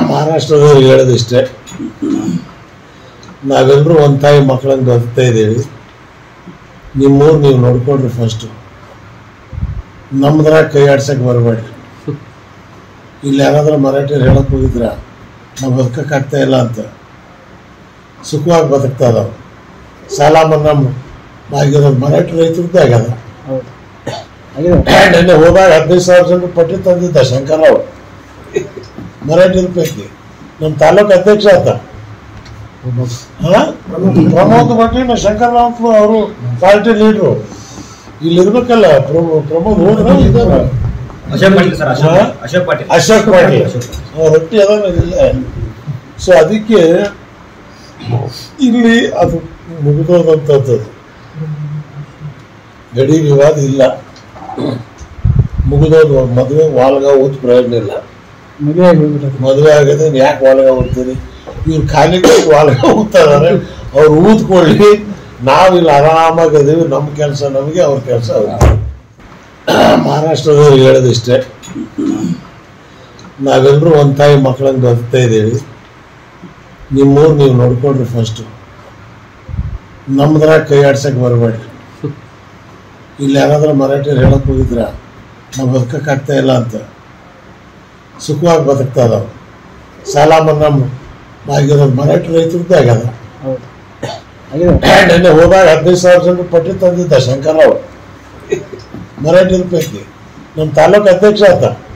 ಮಹಾರಾಷ್ಟ್ರದವ್ರಿಗೆ ಹೇಳೋದಿಷ್ಟೇ ನಾವೆಲ್ಲರೂ ಒಂದು ತಾಯಿ ಮಕ್ಕಳಂಗೆ ಬದುಕ್ತಾ ಇದ್ದೀವಿ ನಿಮ್ಮೂರು ನೀವು ನೋಡ್ಕೊಳ್ರಿ ಫಸ್ಟು ನಮ್ದ್ರಾಗ ಕೈ ಆಡ್ಸಕ್ಕೆ ಬರಬೇಡ್ರಿ ಇಲ್ಲಿ ಯಾರಾದ್ರೂ ಮರಾಠಿಯರು ಹೇಳಕ್ ಹೋಗಿದ್ರ ನಾವು ಬದುಕಕ್ಕಾಗ್ತಾ ಇಲ್ಲ ಅಂತ ಸುಖವಾಗಿ ಬದುಕ್ತಾ ಇದಾವೆ ಸಾಲ ಮನ್ನಾ ಆಗಿರೋದು ಮರಾಠಿ ರೈತರದ್ದೇ ಆಗ್ಯದ ಹೌದು ಆಗಿದೆ ನೆನ್ನೆ ಹೋದಾಗ ಹದಿನೈದು ಸಾವಿರ ಜನ ಪಟ್ಟಿ ತಂದಿದ್ದ ಶಂಕರ್ರಾವ್ ಮರಾಠಿ ಪೈಕಿ ನಮ್ಮ ತಾಲೂಕು ಅಧ್ಯಕ್ಷ ಆತ ಹಾ? ಪ್ರಮೋದ್ ಪಾಟೀಲ್ ಶಂಕರ್ರಾವ್ ಅಂತ ಅವರು ಪಾರ್ಟಿ ಲೀಡ್ರು ಇಲ್ಲಿ ಇರ್ಬೇಕಲ್ಲ ಪ್ರಮೋ- ಪ್ರಮೋದ್ ಹೋದ್ರ ಇದಾರ ಅಶೋಕ್ ಪಾಟೀಲ್ ಸರ್ ಅಶೋಕ್ ಹಾ? ಅಶೋಕ್ ಪಾಟೀಲ್ ಅಶೋಕ್ ಪಾಟೀಲ್ ಅಶೋಕ್ ಪಾಟೀಲ್. ಅವ್ರ ರೊಟ್ಟಿ ಅದಾವ ಇಲ್ಲ ಸೊ ಅದಕ್ಕೆ ಇಲ್ಲಿ ಅದು ಮುಗಿದೋದಂಥದ್ದು ಗಡಿ ವಿವಾದ ಇಲ್ಲ ಮುಗಿದೋದು ಮದುವೆ ವಾಲ್ಗ ಊದ್ ಪ್ರಯೋಜನ ಇಲ್ಲ ಮದುವೆ ಆಗಿ ಹೋಗ್ಬಿಟ್ಟದು ಮದುವೆ ಆಗದೆ ಯಾಕೆ ವಾಲ್ಗ ಊದ್ತೀರಿ ಇವ್ರು ಖಾಲಿ ಕೈ ವಾಲ್ಗ ಊದ್ತಾರೆ ಅವ್ರು ಊದ್ಕೊಳ್ಳಿ ನಾವಿಲ್ಲಿ ಆರಾಮಾಗಿ ಅದೀವಿ ನಮ್ಮ ಕೆಲಸ ನಮಗೆ ಅವ್ರ ಕೆಲಸ ಅವ್ರಿಗೆ ಮಹಾರಾಷ್ಟ್ರದವ್ರಿಗೆ ಹೇಳೋದಿಷ್ಟೇ ನಾವೆಲ್ಲರೂ ಒಂದು ತಾಯಿ ಮಕ್ಕಳಂಗೆ ಬದುಕ್ತಾ ಇದ್ದೀವಿ ನಿಮ್ಮೂರು ನೀವು ನೋಡ್ಕೊಳ್ರಿ ಫಸ್ಟು ನಮ್ದ್ರಾಗ ಕೈ ಆಡ್ಸಕ್ಕೆ ಬರಬೇಡ್ರಿ ಇಲ್ಲಿ ಯಾರಾದ್ರೂ ಮರಾಠಿಯರು ಹೇಳಕ್ ಹೋಗಿದ್ರ ನಾವು ಬದುಕಕ್ಕಾಗ್ತಾ ಇಲ್ಲ ಅಂತ ಸುಖವಾಗಿ ಬದುಕ್ತಾ ಇದಾವೆ ಸಾಲ ಮನ್ನಾ ಆಗಿರೋದು ಮರಾಠಿ ರೈತರದ್ದೇ ಆಗ್ಯದ ಹೌದು ಆಗಿದೆ ನೆನ್ನೆ ಹೋದಾಗ ಹದಿನೈದು ಸಾವಿರ ಜನ ಪಟ್ಟಿ ತಂದಿದ್ದ ಶಂಕರ್ರಾವ್ ಮರಾಠಿ ಪೈಕಿ ನಮ್ಮ ತಾಲೂಕು ಅಧ್ಯಕ್ಷ ಆತ